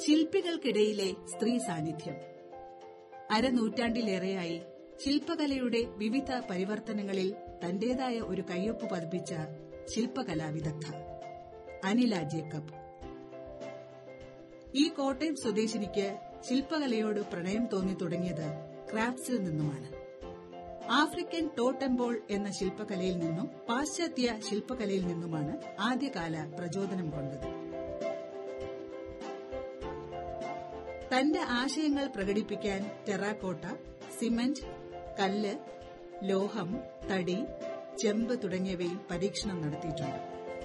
ശില്പികൾക്കിടയിലെ സ്ത്രീ സാന്നിധ്യം അരനൂറ്റാണ്ടിലേറെയായി ശില്പകലയുടെ വിവിധ പരിവർത്തനങ്ങളിൽ തന്റേതായ ഒരു കയ്യൊപ്പ് പതിപ്പിച്ച ശില്പകലാ വിദഗ്ധ അനില ജേക്കബ് ഈ കോട്ടയം സ്വദേശിനിക്ക് ശില്പകലയോട് പ്രണയം തോന്നി തുടങ്ങിയത് ക്രാഫ്റ്റ്സിൽ നിന്നുമാണ് ആഫ്രിക്കൻ ടോട്ടംബോൾ എന്ന ശില്പകലയിൽ നിന്നും പാശ്ചാത്യ ശില്പകലയിൽ നിന്നുമാണ് ആദ്യകാല പ്രചോദനം കൊണ്ടത് തന്റെ ആശയങ്ങൾ പ്രകടിപ്പിക്കാൻ ടെറാക്കോട്ട സിമന്റ് കല്ല് ലോഹം തടി ചെമ്പ് തുടങ്ങിയവയിൽ പരീക്ഷണം നടത്തിയിട്ടുണ്ട്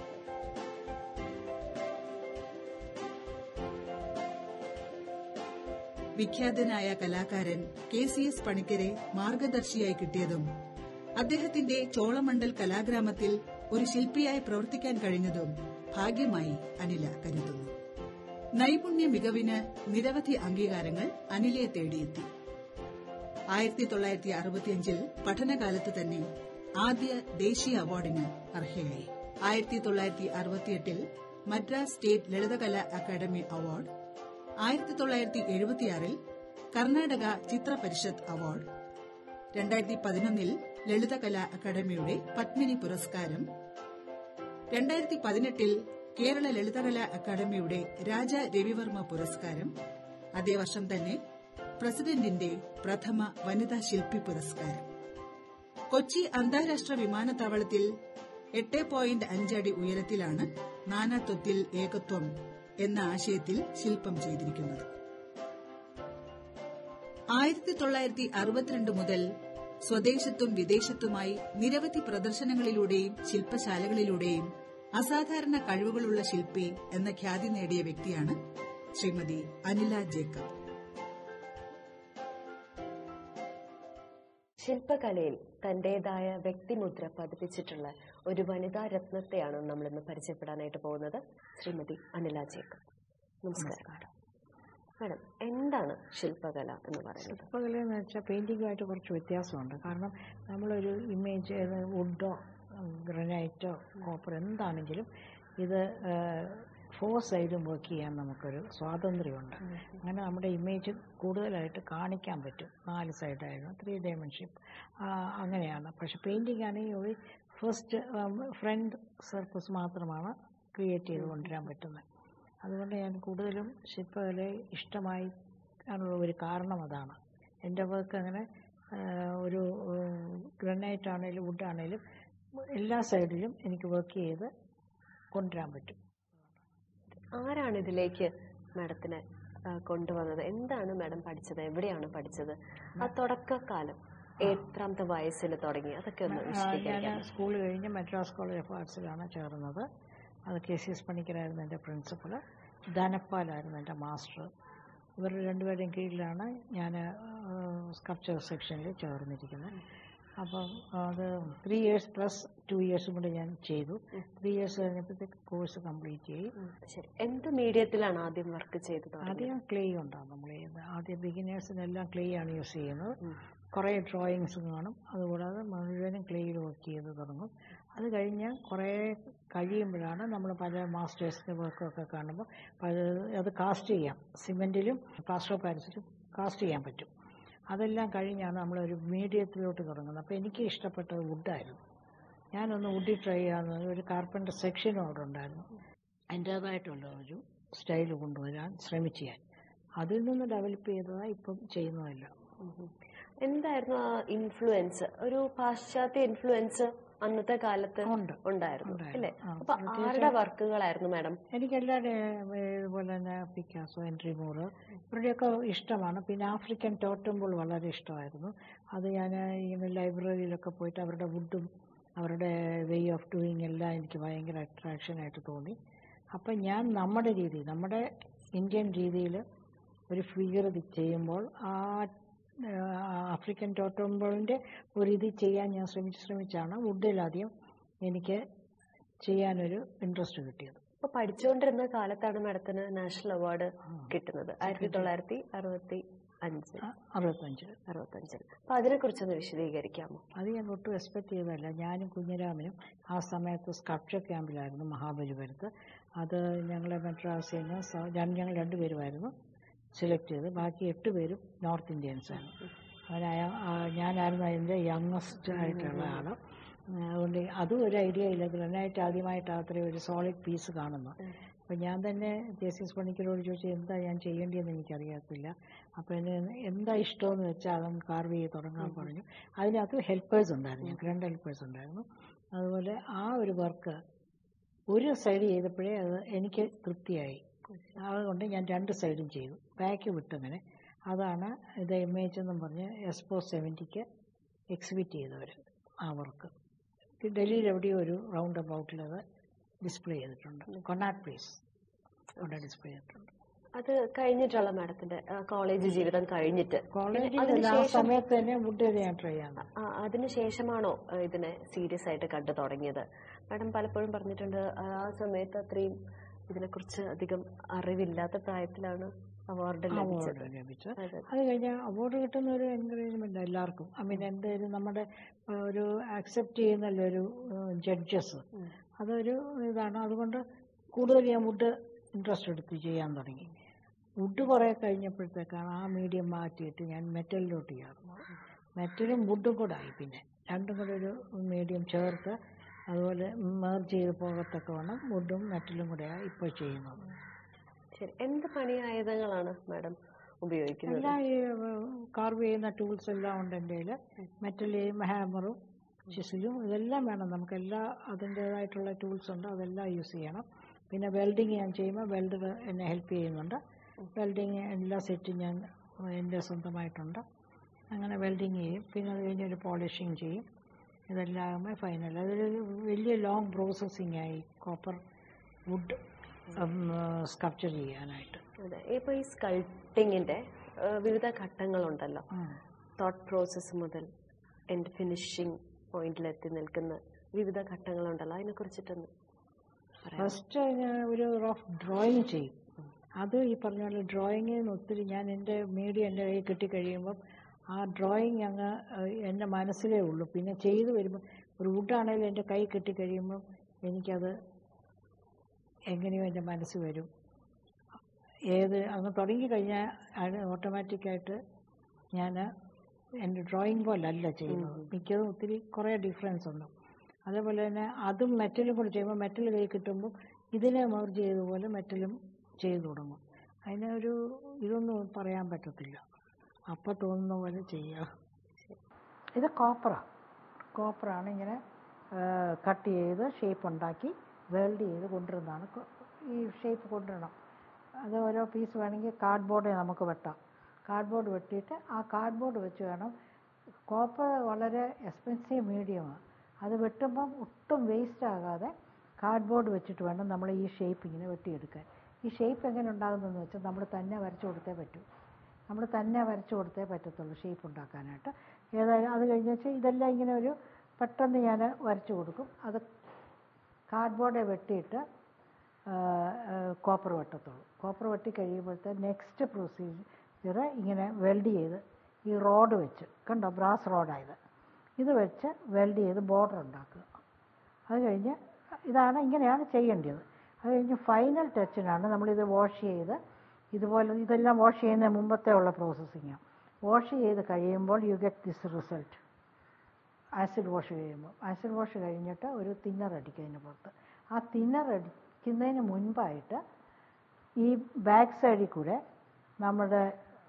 വിഖ്യാതനായ കലാകാരൻ കെ സി എസ് പണിക്കരെ മാർഗദർശിയായി കിട്ടിയതും അദ്ദേഹത്തിന്റെ ചോളമണ്ഡൽ കലാഗ്രാമത്തിൽ ഒരു ശില്പിയായി പ്രവർത്തിക്കാൻ കഴിഞ്ഞതും ഭാഗ്യമായി അനില കരുതുന്നു നൈപുണ്യ മികവിന് നിരവധി അംഗീകാരങ്ങൾ അനിലയെ തേടിയെത്തി ആയിരത്തി തൊള്ളായിരത്തി അറുപത്തിയഞ്ചിൽ പഠനകാലത്ത് തന്നെ ആദ്യ ദേശീയ അവാർഡിന് അർഹയായി ആയിരത്തി തൊള്ളായിരത്തി അറുപത്തിയെട്ടിൽ Madras state Lalithakala academy award ആയിരത്തി തൊള്ളായിരത്തി എഴുപത്തിയാറിൽ കർണാടക ചിത്ര പരിഷത്ത് അവാർഡ് രണ്ടായിരത്തി പതിനൊന്നിൽ ലളിതകലാ അക്കാദമിയുടെ പത്മിനി പുരസ്കാരം രണ്ടായിരത്തി പതിനെട്ടിൽ കേരള ലളിതകലാ അക്കാദമിയുടെ രാജ രവിവർമ്മ പുരസ്കാരം അതേ വർഷം തന്നെ പ്രസിഡന്റിന്റെ പ്രഥമ വനിതാ ശില്പി പുരസ്കാരം കൊച്ചി അന്താരാഷ്ട്ര വിമാനത്താവളത്തിൽ എട്ട് പോയിന്റ് അഞ്ചടി ഉയരത്തിലാണ് നാനാത്വത്തിൽ ഏകത്വം എന്ന ആശയത്തിൽ ശില്പം ചെയ്തിരിക്കുന്നത് ആയിരത്തി തൊള്ളായിരത്തി അറുപത്തിരണ്ട് മുതൽ സ്വദേശത്തും വിദേശത്തുമായി നിരവധി പ്രദർശനങ്ങളിലൂടെയും ശില്പശാലകളിലൂടെയും അസാധാരണ കഴിവുകളുള്ള ശില്പി എന്ന ഖ്യാതി നേടിയ വ്യക്തിയാണ് ശ്രീമതി അനില ജേക്കബ് ശില്പകലയിൽ തന്റേതായ വ്യക്തിമുദ്ര പതിപ്പിച്ചിട്ടുള്ള ഒരു വനിതാ രത്നത്തെയാണ് നമ്മൾ ഇന്ന് പരിചയപ്പെടാനായിട്ട് പോകുന്നത് ശ്രീമതി അനില ജേക്കബ് നമസ്കാരം മാഡം എന്താണ് ശില്പകല എന്ന് പറയുന്നത് ശില്പകല എന്ന് വെച്ചാൽ പെയിൻറ്റിങ്ങുമായിട്ട് കുറച്ച് വ്യത്യാസമുണ്ട് കാരണം നമ്മളൊരു ഇമേജ് വുഡോ ഗ്രനൈറ്റോ കോപ്പർ എന്താണെങ്കിലും ഇത് ഫോർ സൈഡും വർക്ക് ചെയ്യാൻ നമുക്കൊരു സ്വാതന്ത്ര്യമുണ്ട് അങ്ങനെ നമ്മുടെ ഇമേജ് കൂടുതലായിട്ട് കാണിക്കാൻ പറ്റും നാല് സൈഡായിരുന്നു ത്രീ ഡയമെൻഷൻ അങ്ങനെയാണ് പക്ഷെ പെയിൻറ്റിംഗ് ആണെങ്കിൽ ഒരു ഫസ്റ്റ് ഫ്രണ്ട് സർഫസ് മാത്രമാണ് ക്രിയേറ്റ് ചെയ്ത് കൊണ്ടുവരാൻ പറ്റുന്നത് അതുകൊണ്ട് ഞാൻ കൂടുതലും ശില്പകലയെ ഇഷ്ടമായി ആണുള്ള ഒരു കാരണം അതാണ് എൻ്റെ വർക്ക് അങ്ങനെ ഒരു ഗ്രനൈറ്റ് ആണെങ്കിലും വുഡ് ആണെങ്കിലും എല്ലാ സൈഡിലും എനിക്ക് വർക്ക് ചെയ്ത് കൊണ്ടുവരാൻ പറ്റും ആരാണ് ഇതിലേക്ക് മാഡത്തിനെ കൊണ്ടുവന്നത് എന്താണ് മാഡം പഠിച്ചത് എവിടെയാണ് പഠിച്ചത് ആ തുടക്കകാലം എത്രാമത്തെ വയസ്സിൽ തുടങ്ങി അതൊക്കെ ഒന്ന് ഞാൻ വിശദീകരിക്കാം സ്കൂൾ കഴിഞ്ഞ് മദ്രാസ് കോളേജ് ഓഫ് ആർട്സിലാണ് ചേർന്നത് അത് കെ സി എസ് പണിക്കരായിരുന്നു എൻ്റെ പ്രിൻസിപ്പൾ ധനപ്പാലായിരുന്നു എൻ്റെ മാസ്റ്റർ ഇവർ രണ്ടുപേരുടെയും കീഴിലാണ് ഞാൻ സ്കൾപ്ചർ സെക്ഷനിൽ ചേർന്നിരിക്കുന്നത് അപ്പം അത് ത്രീ ഇയേഴ്സ് പ്ലസ് ടു ഇയേഴ്സും കൂടെ ഞാൻ ചെയ്തു ത്രീ ഇയേഴ്സ് കഴിഞ്ഞപ്പോഴത്തേക്ക് കോഴ്സ് കംപ്ലീറ്റ് ചെയ്യും ഉം, ശരി എന്ത് മീഡിയത്തിലാണ് ആദ്യം വർക്ക് ചെയ്ത് തുടങ്ങിയത് ആദ്യം ക്ലേ ഉണ്ടാകും നമ്മൾ ചെയ്യുന്നത് ആദ്യം ബിഗിനേഴ്സിനെല്ലാം ക്ലേ ആണ് യൂസ് ചെയ്യുന്നത് ഉം. കുറേ ഡ്രോയിങ്സ് കാണും അതുകൂടാതെ മുഴുവനും ക്ലേയിൽ വർക്ക് ചെയ്ത് തുടങ്ങും അത് കഴിഞ്ഞ് കുറേ കഴിയുമ്പോഴാണ് നമ്മൾ പല മാസ്റ്റേഴ്സിൻ്റെ വർക്കൊക്കെ കാണുമ്പോൾ പല അത് കാസ്റ്റ് ചെയ്യാം സിമെൻറ്റിലും പ്ലാസ്റ്റർ ഓഫ് പാരിസിലും കാസ്റ്റ് ചെയ്യാൻ പറ്റും അതെല്ലാം കഴിഞ്ഞാണ് നമ്മളൊരു മീഡിയത്തിലോട്ട് തുടങ്ങുന്നത് അപ്പോൾ എനിക്ക് ഇഷ്ടപ്പെട്ടത് വുഡായിരുന്നു ഞാനൊന്ന് വുഡിൽ ട്രൈ ചെയ്യാമെന്ന് ഒരു കാർപ്പൻ്റർ സെക്ഷനും അവിടെ ഉണ്ടായിരുന്നു എൻ്റേതായിട്ടുള്ള ഒരു സ്റ്റൈൽ കൊണ്ടുവരാൻ ശ്രമിച്ചു ഞാൻ അതിൽ നിന്ന് ഡെവലപ്പ് ചെയ്തതാണ് ഇപ്പം ചെയ്യുന്നതല്ല ഉം. എന്തായിരുന്നു ആ ഇൻഫ്ലുവൻസ് ഒരു പാശ്ചാത്യ ഇൻഫ്ലുവൻസ് അന്നത്തെ കാലത്ത് ഉണ്ട് ഉണ്ടായിരുന്നു ഉണ്ടായിരുന്നു. അല്ലേ ആ, അപ്പൊ പ്രത്യേകിച്ച് ആരുടെ വർക്കുകളായിരുന്നു മാഡം എനിക്ക് എല്ലാവരുടെയും ഇതുപോലെ തന്നെ പിക്കാസോ എൻട്രി മോറ് ഇവരുടെയൊക്കെ ഇഷ്ടമാണ് പിന്നെ ആഫ്രിക്കൻ ടോട്ടംബിൾ വളരെ ഇഷ്ടമായിരുന്നു അത് ഞാൻ ഇങ്ങനെ ലൈബ്രറിയിലൊക്കെ പോയിട്ട് അവരുടെ വുഡും അവരുടെ വേ ഓഫ് ഡൂയിങ് എല്ലാം എനിക്ക് ഭയങ്കര അട്രാക്ഷനായിട്ട് തോന്നി അപ്പം ഞാൻ നമ്മുടെ രീതി നമ്മുടെ ഇന്ത്യൻ രീതിയിൽ ഒരു ഫിഗർ ചെയ്യുമ്പോൾ ആ ആ, ആഫ്രിക്കൻ ടോട്ടംബിളിൻ്റെ ഒരു ഇത് ചെയ്യാൻ ഞാൻ ശ്രമിച്ച് ശ്രമിച്ചാണ് വുഡിലാദ്യം എനിക്ക് ചെയ്യാനൊരു ഇൻട്രസ്റ്റ് കിട്ടിയത് അപ്പൊ പഠിച്ചുകൊണ്ടിരുന്ന കാലത്താണ് മാഡത്തിന് നാഷണൽ അവാർഡ് കിട്ടുന്നത് ആയിരത്തി തൊള്ളായിരത്തി അറുപത്തി അഞ്ച് ആ, അറുപത്തഞ്ച് അറുപത്തഞ്ചിൽ അപ്പൊ അതിനെ കുറിച്ചൊന്ന് വിശദീകരിക്കാമോ അത് ഞാൻ ഒട്ടും എക്സ്പെക്ട് ചെയ്തതല്ല ഞാനും കുഞ്ഞിരാമനും ആ സമയത്ത് സ്കൾപ്ചർ ക്യാമ്പിലായിരുന്നു മഹാബലിപുരത്ത് അത് ഞങ്ങളെ മദ്രാസിൽ നിന്ന് സ- ഞാൻ- ഞങ്ങൾ രണ്ടുപേരുമായിരുന്നു സെലക്ട് ചെയ്ത് ബാക്കി എട്ട് പേരും നോർത്ത് ഇന്ത്യൻസാണ് അവൻ അയാ- ആ, ഞാനായിരുന്നു അതിൻ്റെ യങ്ങസ്റ്റ് ആയിട്ടുള്ള ആൾ അതുകൊണ്ട് അതും ഒരു ഐഡിയ ഇല്ല ഗ്രനൈറ്റ് ആദ്യമായിട്ട് അത്രയും ഒരു സോളിഡ് പീസ് കാണുന്നു അപ്പം ഞാൻ തന്നെ ജേസിസ് പണിക്കരോട് ചോദിച്ചു എന്താ ഞാൻ ചെയ്യേണ്ടതെന്ന് എനിക്കറിയത്തില്ല അപ്പോൾ എന്നെ എന്താ ഇഷ്ടമെന്ന് വെച്ചാൽ അതൊന്ന് കാർവ് ചെയ്ത് തുടങ്ങാൻ പറഞ്ഞു അതിനകത്ത് ഹെൽപ്പേഴ്സ് ഉണ്ടായിരുന്നു ഞങ്ങൾക്ക് രണ്ട് ഹെൽപ്പേഴ്സ് ഉണ്ടായിരുന്നു അതുപോലെ ആ ഒരു വർക്ക് ഒരു സൈഡ് ചെയ്തപ്പോഴേ അത് എനിക്ക് തൃപ്തിയായി അതുകൊണ്ട് ഞാൻ രണ്ട് സൈഡും ചെയ്തു ബാക്ക് വിട്ടങ്ങനെ അതാണ് ഇത് ഇമേജ് എന്നും പറഞ്ഞ് എക്സ്പോ സെവൻറ്റിക്ക് എക്സിബിറ്റ് ചെയ്തവർ ആ വർക്ക് ഡൽഹിയിൽ എവിടെയോ ഒരു റൗണ്ട് അബൌട്ടിൽ അത് ഡിസ്പ്ലേ ചെയ്തിട്ടുണ്ട് കൊണാട്ട് പ്ലേസ് അവിടെ ഡിസ്പ്ലേ ചെയ്തിട്ടുണ്ട് അത് കഴിഞ്ഞിട്ടുള്ള മാഡത്തിന്റെ കോളേജ് ജീവിതം കഴിഞ്ഞിട്ട് കോളേജിൽ ആ അതിനുശേഷം സമയത്ത് തന്നെ വുഡ് ചെയ്ത് ഞാൻ ട്രൈ ചെയ്യാൻ ആ, അതിനുശേഷമാണോ ആ, ഇതിനെ സീരിയസ് ആയിട്ട് കണ്ടു തുടങ്ങിയത് മാഡം പലപ്പോഴും പറഞ്ഞിട്ടുണ്ട് ആ ആ സമയത്ത് അത്രയും ഇതിനെക്കുറിച്ച് അധികം അറിവില്ലാത്ത പ്രായത്തിലാണ് അവാർഡ് ലഭിച്ചത് അവാർഡ് ലഭിച്ചത് അതെ. അത് കഴിഞ്ഞാൽ അവാർഡ് കിട്ടുന്ന ഒരു എൻകറേജ്മെന്റ് എല്ലാവർക്കും ഐ മീൻ എന്തായാലും നമ്മുടെ ആ, ഒരു ആക്സെപ്റ്റ് ചെയ്യുന്നല്ലോ ഒരു ജഡ്ജസ് അതൊരു ഇതാണ് അതുകൊണ്ട് കൂടുതൽ ഞാൻ വുഡ് ഇൻട്രസ്റ്റ് എടുത്ത് ചെയ്യാൻ തുടങ്ങി വുഡ് കുറേ കഴിഞ്ഞപ്പോഴത്തേക്കാണ് ആ മീഡിയം മാറ്റിയിട്ട് ഞാൻ മെറ്റലിലോട്ട് ചെയ്യാറുള്ളത് മെറ്റലും വുഡും കൂടെ ആയി പിന്നെ രണ്ടും കൂടെ ഒരു മീഡിയം ചേർത്ത് അതുപോലെ മേർജ് ചെയ്ത് പോകത്തക്ക വേണം വുഡും മെറ്റലും കൂടെയാണ് ഇപ്പോൾ ചെയ്യുന്നത് ശരി എന്ത് പണി ആയുധങ്ങളാണ് മാഡം ഉപയോഗിക്കുന്നത് എല്ലാ ഈ കാർവ് ചെയ്യുന്ന ടൂൾസ് എല്ലാം ഉണ്ട് എൻ്റെ കയ്യിൽ മെറ്റലും ഹാമറും ചിസിലും ഇതെല്ലാം വേണം നമുക്ക് എല്ലാ അതിൻ്റേതായിട്ടുള്ള ടൂൾസ് ഉണ്ട് അതെല്ലാം യൂസ് ചെയ്യണം പിന്നെ വെൽഡിങ് ഞാൻ ചെയ്യുമ്പോൾ വെൽഡർ എന്നെ ഹെൽപ്പ് ചെയ്യുന്നുണ്ട് വെൽഡിങ് എല്ലാ സെറ്റും ഞാൻ എൻ്റെ സ്വന്തമായിട്ടുണ്ട് അങ്ങനെ വെൽഡിങ് ചെയ്യും പിന്നെ അത് കഴിഞ്ഞ് ഒരു പോളിഷിങ് ചെയ്യും ഇതെല്ലാം ആകുമ്പോൾ ഫൈനൽ അതൊരു വലിയ ലോങ് പ്രോസസ്സിങ് ആയി കോപ്പർ വുഡ് സ്കൾപ്ചർ ചെയ്യാനായിട്ട് അതെ ഇപ്പൊ ഈ സ്കൾട്ടിങ്ങിന്റെ വിവിധ ഘട്ടങ്ങളുണ്ടല്ലോ ഉം. തോട്ട് പ്രോസസ്സ് മുതൽ എൻഡ് ഫിനിഷിംഗ് പോയിന്റിൽ എത്തി നിൽക്കുന്ന വിവിധ ഘട്ടങ്ങളുണ്ടല്ലോ അതിനെ കുറിച്ചിട്ടൊന്ന് പറയാം ഫസ്റ്റ് ഞാൻ ഒരു റഫ് ഡ്രോയിങ് ചെയ്യും അത് ഈ പറഞ്ഞ പോലെ ഡ്രോയിങ്ങിന് ഒത്തിരി ഞാൻ എൻ്റെ മീഡിയ എൻ്റെ കയ്യിൽ കിട്ടിക്കഴിയുമ്പം ആ ഡ്രോയിങ് അങ്ങ് ഏഹ്, എൻ്റെ മനസ്സിലേ ഉള്ളൂ പിന്നെ ചെയ്തു വരുമ്പോൾ ഒരു വുഡാണെങ്കിലും എൻ്റെ കൈ കിട്ടിക്കഴിയുമ്പം എനിക്കത് എങ്ങനെയോ എൻ്റെ മനസ്സിൽ വരും ഏത് അങ്ങ് തുടങ്ങിക്കഴിഞ്ഞാൽ അത് ഓട്ടോമാറ്റിക്കായിട്ട് ഞാൻ എൻ്റെ ഡ്രോയിങ് പോലല്ല ചെയ്യുന്നത് മിക്കതും ഒത്തിരി കുറേ ഡിഫറൻസ് ഉണ്ട് അതേപോലെ തന്നെ അതും മെറ്റലും കൂടി ചെയ്യുമ്പോൾ മെറ്റൽ കൈ കിട്ടുമ്പോൾ ഇതിനെ മെർജ് ചെയ്തതുപോലെ മെറ്റലും ചെയ്തു തുടങ്ങും അതിന് ഒരു ഇതൊന്നും പറയാൻ പറ്റത്തില്ല അപ്പം തോന്നുന്ന പോലെ ചെയ്യുക ഇത് കോപ്പറാണ് കോപ്പറാണ് ഇങ്ങനെ കട്ട് ചെയ്ത് ഷേപ്പ് ഉണ്ടാക്കി വെൽഡ് ചെയ്ത് കൊണ്ടുവരുന്നതാണ് കൊ- ഈ ഷേപ്പ് കൊണ്ടുവരണം അത് ഓരോ പീസ് വേണമെങ്കിൽ കാർഡ്ബോർഡ് നമുക്ക് വെട്ടാം കാർഡ്ബോർഡ് വെട്ടിയിട്ട് ആ കാർഡ്ബോർഡ് വെച്ച് വേണം കോപ്പർ വളരെ എക്സ്പെൻസീവ് മീഡിയമാണ് അത് വെട്ടുമ്പം ഒട്ടും വേസ്റ്റ് ആകാതെ കാർഡ്ബോർഡ് വെച്ചിട്ട് വേണം നമ്മൾ ഈ ഷേപ്പ് ഇങ്ങനെ വെട്ടിയെടുക്കാൻ ഈ ഷേപ്പ് എങ്ങനെ ഉണ്ടാകുന്നതെന്ന് വെച്ചാൽ നമ്മൾ തന്നെ വരച്ചു കൊടുത്തേ പറ്റൂ നമ്മൾ തന്നെ വരച്ചു കൊടുത്തേ പറ്റത്തുള്ളൂ ഷേപ്പ് ഉണ്ടാക്കാനായിട്ട് ഏതായാലും അത് കഴിഞ്ഞ് വെച്ചാൽ ഇതെല്ലാം ഇങ്ങനെ ഒരു പെട്ടെന്ന് ഞാൻ വരച്ചു കൊടുക്കും അത് കാർഡ്ബോർഡെ വെട്ടിയിട്ട് കോപ്പർ വെട്ടത്തുള്ളൂ കോപ്പർ വെട്ടി കഴിയുമ്പോഴത്തെ നെക്സ്റ്റ് പ്രൊസീജിയർ ഇങ്ങനെ വെൽഡ് ചെയ്ത് ഈ റോഡ് വെച്ച് കണ്ടോ ബ്രാസ് റോഡായത് ഇത് വെച്ച് വെൽഡ് ചെയ്ത് ബോർഡർ ഉണ്ടാക്കുക അത് കഴിഞ്ഞ് ഇതാണ് ഇങ്ങനെയാണ് ചെയ്യേണ്ടത് അത് കഴിഞ്ഞ് ഫൈനൽ ടച്ചിനാണ് നമ്മളിത് വാഷ് ചെയ്ത് ഇതുപോലെ ഇതെല്ലാം വാഷ് ചെയ്യുന്ന മുമ്പത്തെ ഉള്ള പ്രോസസ്സിങ്ങാണ് വാഷ് ചെയ്ത് കഴിയുമ്പോൾ you get this result acid wash കഴിയുമ്പോൾ ആസിഡ് വാഷ് കഴിഞ്ഞിട്ട് ഒരു തിന്നർ അടിക്കും അതിന് പുറത്ത് ആ തിന്നർ അടിക്കുന്നതിന് മുൻപായിട്ട് ഈ ബാക്ക് സൈഡിൽ കൂടെ നമ്മുടെ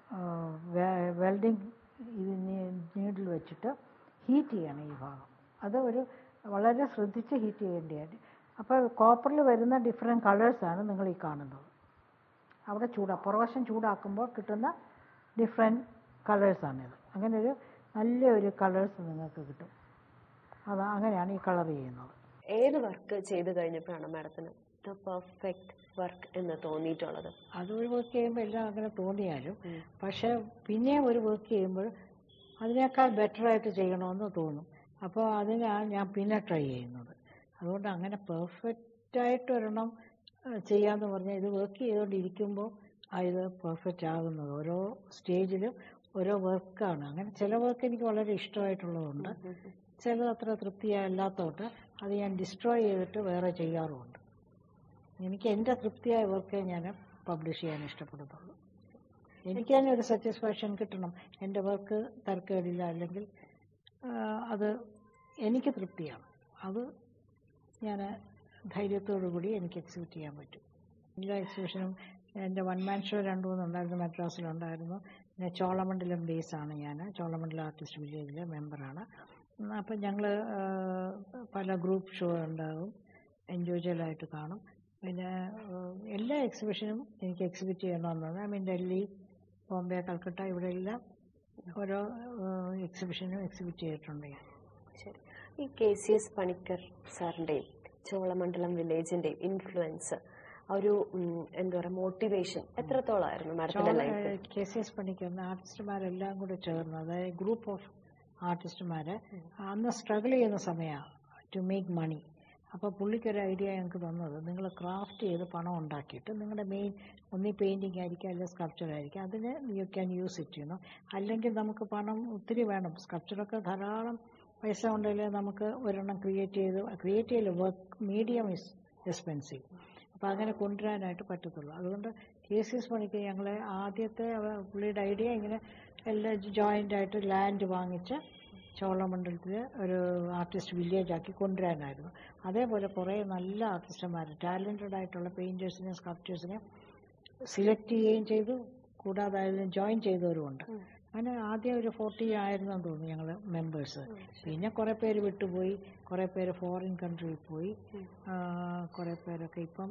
വെൽഡിങ് നീഡിൽ വെച്ചിട്ട് ഹീറ്റ് ചെയ്യണം ഈ ഭാഗം അത് ഒരു വളരെ ശ്രദ്ധിച്ച് ഹീറ്റ് ചെയ്യേണ്ടതാണ് അപ്പോൾ കോപ്പറിൽ വരുന്ന ഡിഫറെൻറ്റ് കളേഴ്സാണ് നിങ്ങൾ ഈ കാണുന്നത് അവിടെ ചൂടാ പുറവശം ചൂടാക്കുമ്പോൾ കിട്ടുന്ന ഡിഫറെൻറ്റ് കളേഴ്സാണിത് അങ്ങനെ ഒരു നല്ലൊരു കളേഴ്സ് നിങ്ങൾക്ക് കിട്ടും അത് അങ്ങനെയാണ് ഈ കളർ ചെയ്യുന്നത് ഏത് വർക്ക് ചെയ്ത് കഴിഞ്ഞപ്പോഴാണ് മാഡത്തിന് ദ പെർഫെക്റ്റ് വർക്ക് എന്ന് തോന്നിയിട്ടുള്ളത് അത് ഒരു വർക്ക് ചെയ്യുമ്പോൾ എല്ലാം അങ്ങനെ തോന്നിയാലും പക്ഷെ പിന്നെ ഒരു വർക്ക് ചെയ്യുമ്പോൾ അതിനേക്കാൾ ബെറ്ററായിട്ട് ചെയ്യണമെന്ന് തോന്നും അപ്പോൾ അതിനാണ് ഞാൻ പിന്നെ ട്രൈ ചെയ്യുന്നത് അതുകൊണ്ട് അങ്ങനെ പെർഫെക്റ്റായിട്ട് ഒരെണ്ണം ഏഹ്, ചെയ്യാന്ന് പറഞ്ഞാൽ ഇത് വർക്ക് ചെയ്തുകൊണ്ടിരിക്കുമ്പോൾ ആ ഇത് പെർഫെക്റ്റ് ആകുന്നത് ഓരോ സ്റ്റേജിലും ഓരോ വർക്കാണ് അങ്ങനെ ചില വർക്ക് എനിക്ക് വളരെ ഇഷ്ടമായിട്ടുള്ളതുണ്ട് ചിലത് അത്ര തൃപ്തിയല്ലാത്തതുകൊണ്ട് അത് ഞാൻ ഡിസ്ട്രോയ് ചെയ്തിട്ട് വേറെ ചെയ്യാറുമുണ്ട് എനിക്ക് എൻ്റെ തൃപ്തിയായ വർക്കേ ഞാൻ പബ്ലിഷ് ചെയ്യാൻ ഇഷ്ടപ്പെടുന്നുള്ളൂ എനിക്ക് തന്നെ ഒരു സാറ്റിസ്ഫാക്ഷൻ കിട്ടണം എൻ്റെ വർക്ക് തരക്കേടില്ല അല്ലെങ്കിൽ ആ, അത് എനിക്ക് തൃപ്തിയാണ് അത് ഞാൻ ധൈര്യത്തോടു കൂടി എനിക്ക് എക്സിക്യൂട്ട് ചെയ്യാൻ പറ്റും എല്ലാ എക്സിബിഷനും എൻ്റെ വൺ മാൻ ഷോ രണ്ടു മൂന്നുണ്ടായിരുന്നു മദ്രാസിലുണ്ടായിരുന്നു പിന്നെ ചോളമണ്ഡലം ബേസാണ് ഞാൻ ചോളമണ്ഡലം ആർട്ടിസ്റ്റ് വില്ലേജിലെ മെമ്പറാണ് അപ്പം ഞങ്ങൾ പല ഗ്രൂപ്പ് ഷോ ഉണ്ടാകും ഇൻഡിവിജ്വലായിട്ട് കാണും പിന്നെ ആ, എല്ലാ എക്സിബിഷനും എനിക്ക് എക്സിബിറ്റ് ചെയ്യണമെന്നാണ് ഐ മീൻ ഡൽഹി ബോംബെ കൽക്കട്ട ഇവിടെ എല്ലാം ഓരോ എക്സിബിഷനും എക്സിബിറ്റ് ചെയ്തിട്ടുണ്ട് ഞാൻ ശരി ഈ കെ സി എസ് പണിക്കർ സാറിന്റെയും ചോളമണ്ഡലം വില്ലേജിന്റെയും ഇൻഫ്ലുവൻസ് ഒരു ഉം, എന്താ പറയുക മോട്ടിവേഷൻ എത്രത്തോളമായിരുന്നു മാഡത്തിന്റെ ലൈഫിൽ കെ സി എസ് പണിക്കുന്ന ആർട്ടിസ്റ്റുമാരെല്ലാം കൂടെ ചേർന്ന് അതായത് ഗ്രൂപ്പ് ഓഫ് ആർട്ടിസ്റ്റുമാര് അന്ന് സ്ട്രഗിൾ ചെയ്യുന്ന സമയമാണ് ടു മേക്ക് മണി അപ്പോൾ പുള്ളിക്കൊരു ഐഡിയ ഞങ്ങൾക്ക് തന്നത് നിങ്ങൾ ക്രാഫ്റ്റ് ചെയ്ത് പണം ഉണ്ടാക്കിയിട്ട് നിങ്ങളുടെ മെയിൻ ഒന്നീ പെയിൻറ്റിങ് ആയിരിക്കും അല്ലെങ്കിൽ സ്കൾപ്ചർ ആയിരിക്കും അതിന് യു ക്യാൻ യൂസ് ഇറ്റ് ചെയ്യുന്നു അല്ലെങ്കിൽ നമുക്ക് പണം ഒത്തിരി വേണം സ്കൾപ്ചറൊക്കെ ധാരാളം പൈസ ഉണ്ടെങ്കിൽ നമുക്ക് ഒരെണ്ണം ക്രിയേറ്റ് ചെയ്ത് ക്രിയേറ്റ് ചെയ്യില്ല വർക്ക് മീഡിയം ഇസ് എക്സ്പെൻസീവ് അപ്പോൾ അങ്ങനെ കൊണ്ടുവരാനായിട്ട് പറ്റത്തുള്ളൂ അതുകൊണ്ട് കെ സി എസ് പണിക്ക് ഞങ്ങളെ ആദ്യത്തെ അവ- പുള്ളിയുടെ ഐഡിയ ഇങ്ങനെ എല്ലാം ജോയിൻ്റ് ആയിട്ട് ലാൻഡ് വാങ്ങിച്ച് ചോളമണ്ഡലത്തിൽ ഒരു ആർട്ടിസ്റ്റ് വില്ലേജ് ആക്കി കൊണ്ടുവരാനായിരുന്നു അതേപോലെ കുറേ നല്ല ആർട്ടിസ്റ്റന്മാർ ടാലൻറ്റഡ് ആയിട്ടുള്ള പെയിൻറ്റേഴ്സിനെ സ്കൾപ്റ്റേഴ്സിനെ സിലക്ട് ചെയ്യുകയും ചെയ്തു കൂടാതെ അതിൽ ജോയിൻ ചെയ്തവരുമുണ്ട് അങ്ങനെ ആദ്യം ഒരു ഫോർട്ടി ആയിരുന്നെന്ന് തോന്നുന്നു ഞങ്ങൾ മെമ്പേഴ്സ് പിന്നെ കുറേ പേര് വിട്ടുപോയി കുറേ പേര് ഫോറിൻ കൺട്രിയിൽ പോയി ആ, കുറേ പേരൊക്കെ ഇപ്പം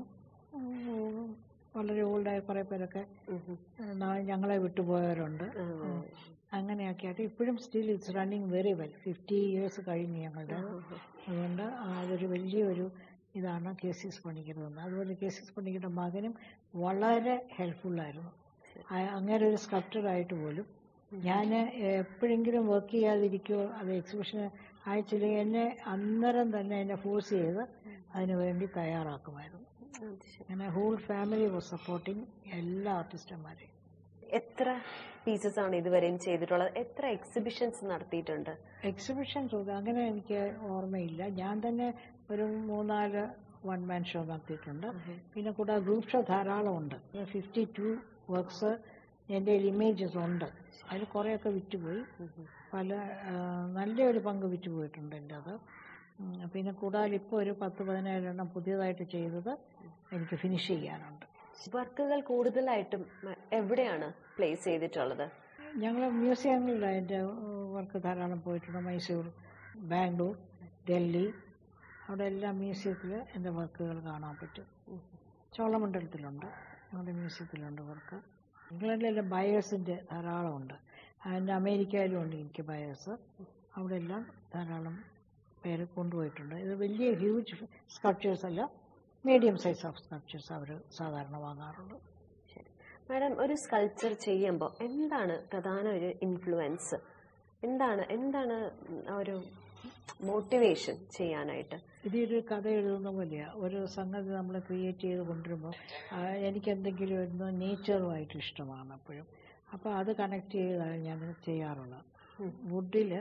ഉം, വളരെ ഓൾഡായ കുറേ പേരൊക്കെ നാ- ഞങ്ങളെ വിട്ടുപോയവരുണ്ട് ഉം. അങ്ങനെയൊക്കെ ആയിട്ട് ഇപ്പോഴും still it's running very well fifty years കഴിഞ്ഞു ഞങ്ങളുടെ അതുകൊണ്ട് അതൊരു വലിയൊരു ഇതാണ് കെ സി എസ് പണിക്കർ തന്നത് അതുപോലെ കെ സി എസ് പണിക്കരുടെ മകനും വളരെ ഹെൽപ്ഫുള്ളായിരുന്നു അങ്ങനെ ഒരു സ്കൾപ്റ്ററായിട്ട് പോലും ഞാൻ എപ്പോഴെങ്കിലും വർക്ക് ചെയ്യാതിരിക്കുമോ അത് എക്സിബിഷന് അയച്ചില്ലെങ്കിൽ എന്നെ അന്നേരം തന്നെ എന്നെ ഫോഴ്സ് ചെയ്ത് അതിനു വേണ്ടി തയ്യാറാക്കുമായിരുന്നു അങ്ങനെ ഹോൾ ഫാമിലി വാസ് സപ്പോർട്ടിങ് എല്ലാ ആർട്ടിസ്റ്റന്മാരെയും എത്ര പീസസ് ആണ് ഇതുവരെയും ചെയ്തിട്ടുള്ളത് എത്ര എക്സിബിഷൻസ് നടത്തിയിട്ടുണ്ട് എക്സിബിഷൻ അങ്ങനെ എനിക്ക് ഓർമ്മയില്ല ഞാൻ തന്നെ ഒരു മൂന്നാല് വൺ മാൻ ഷോ നടത്തിയിട്ടുണ്ട് പിന്നെ കൂടാതെ ഗ്രൂപ്പ് ഷോ ധാരാളം ഉണ്ട് ഫിഫ്റ്റി ടു വർക്ക്സ് എൻ്റെ ഇമേജസ് ഉണ്ട് അതിൽ കുറേയൊക്കെ വിറ്റുപോയി പല ആ, നല്ലൊരു പങ്ക് വിറ്റുപോയിട്ടുണ്ട് എൻ്റെ അത് ഉം, പിന്നെ കൂടാതെ ഇപ്പോൾ ഒരു പത്ത് പതിനേഴെണ്ണം പുതിയതായിട്ട് ചെയ്തത് എനിക്ക് ഫിനിഷ് ചെയ്യാനുണ്ട് വർക്കുകൾ കൂടുതലായിട്ടും മ- എവിടെയാണ് പ്ലേസ് ചെയ്തിട്ടുള്ളത് ഞങ്ങൾ മ്യൂസിയങ്ങളിൽ അതിൻ്റെ വർക്ക് ധാരാളം പോയിട്ടുണ്ട് മൈസൂർ ബാംഗ്ലൂർ ഡൽഹി അവിടെ എല്ലാം മ്യൂസിയത്തിൽ എൻ്റെ വർക്കുകൾ കാണാൻ പറ്റും ചോളമണ്ഡലത്തിലുണ്ട് ഞങ്ങളുടെ മ്യൂസിയത്തിലുണ്ട് വർക്ക് ഇംഗ്ലണ്ടിലെല്ലാം ബയേഴ്സിൻ്റെ ധാരാളമുണ്ട് അതിൻ്റെ അമേരിക്കയിലും ഉണ്ട് എനിക്ക് ബയേഴ്സ് അവിടെ എല്ലാം ധാരാളം പേര് കൊണ്ടുപോയിട്ടുണ്ട് ഇത് വലിയ ഹ്യൂജ് സ്കൾപ്ചേഴ്സ് അല്ല മീഡിയം സൈസ് ഓഫ് സ്കൾപ്ചേഴ്സ് അവർ സാധാരണ വാങ്ങാറുള്ളൂ ശരി മാഡം ഒരു സ്കൾപ്ചർ ചെയ്യുമ്പോൾ എന്താണ് പ്രധാന ഒരു ഇൻഫ്ലുവൻസ് എന്താണ് എന്താണ് ആ ഒരു മോട്ടിവേഷൻ ചെയ്യാനായിട്ട് ഇതൊരു കഥ എഴുതുന്ന പോലെയാണ് ഒരു സംഗതി നമ്മൾ ക്രിയേറ്റ് ചെയ്ത് കൊണ്ടുവരുമ്പോൾ എനിക്ക് എന്തെങ്കിലും ഒന്ന് നേച്ചറുമായിട്ട് ഇഷ്ടമാണ് അപ്പോഴും അപ്പോൾ അത് കണക്ട് ചെയ്താണ് ഞാൻ ചെയ്യാറുള്ളത് വുഡിൽ